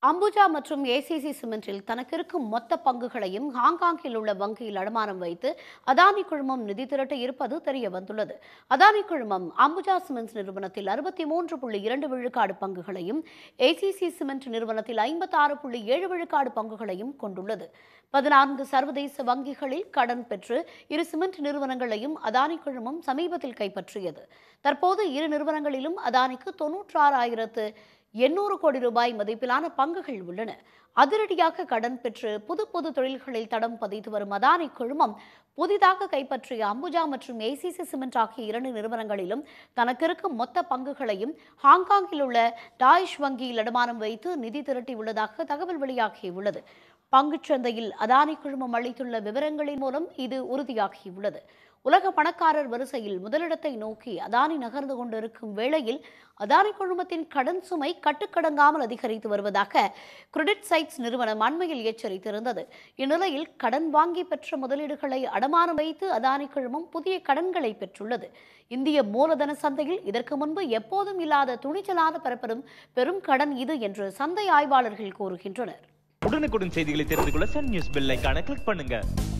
அம்புஜா மற்றும் ஏசிசி சிமெண்டில் தனக்கு இருக்கும் மொத்த பங்குகளையும் ஹாங்காங்கில் உள்ள வங்கியில் அடமானம் வைத்து அதானி குழுமம் நிதி திரட்ட இருப்பது தெரிய வந்துள்ளது அதானி குழுமம் அம்புஜா சிமெண்ட்ஸ் நிறுவனத்தில் அறுபத்தி மூன்று புள்ளி இரண்டு விழுக்காடு பங்குகளையும் ஏசிசி சிமெண்ட் நிறுவனத்தில் ஐம்பத்தாறு புள்ளி ஏழு விழுக்காடு பங்குகளையும் கொண்டுள்ளது பதினான்கு சர்வதேச வங்கிகளில் கடன் பெற்று இரு சிமெண்ட் நிறுவனங்களையும் அதானி குழுமம் சமீபத்தில் கைப்பற்றியது தற்போது இரு நிறுவனங்களிலும் அதானிக்கு தொன்னூற்றாறாயிரத்து எண்ணூறு கோடி ரூபாய் மதிப்பிலான பங்குகள் உள்ளன அதிரடியாக கடன் பெற்று புது புது தொழில்களில் தடம் பதித்து வரும் அதானி குழுமம் புதிதாக கைப்பற்றிய அம்புஜா மற்றும் ஏசிசி சிமெண்ட் ஆகிய இரண்டு நிறுவனங்களிலும் தனக்கு இருக்கும் மொத்த பங்குகளையும் ஹாங்காங்கில் உள்ள டாய்ஷ் வங்கியில் அடமானம் வைத்து நிதி திரட்டியுள்ளதாக தகவல் வெளியாகியுள்ளது பங்குச் சந்தையில் அதானி குழுமம் அளித்துள்ள விவரங்களின் மூலம் இது உறுதியாகியுள்ளது உலக பணக்காரர் வரிசையில் முதலிடத்தை நோக்கி அதானி நகர்ந்து கொண்டிருக்கும் வேளையில் அதானி குழுமத்தின் கடன் சுமை கட்டுக்கடங்காமல் அதிகரித்து வருவதாக கிரெடிட் சைட்ஸ் நிறுவனம் அண்மையில் எச்சரித்திருந்தது இந்நிலையில் கடன் வாங்கி பெற்ற முதலீடுகளை அடமானம் வைத்து அதானி குழுமம் புதிய கடன்களை பெற்றுள்ளது இந்திய மூலதன சந்தையில் இதற்கு முன்பு எப்போதும் இல்லாத துணிச்சலான பெறப்படும் பெரும் கடன் இது என்று சந்தை ஆய்வாளர்கள் கூறுகின்றனர் உடனுக்குடன் செய்திகளை தெரிந்து கொள்ள சன் நியூஸ் பெல் ஐகானை கிளிக் பண்ணுங்க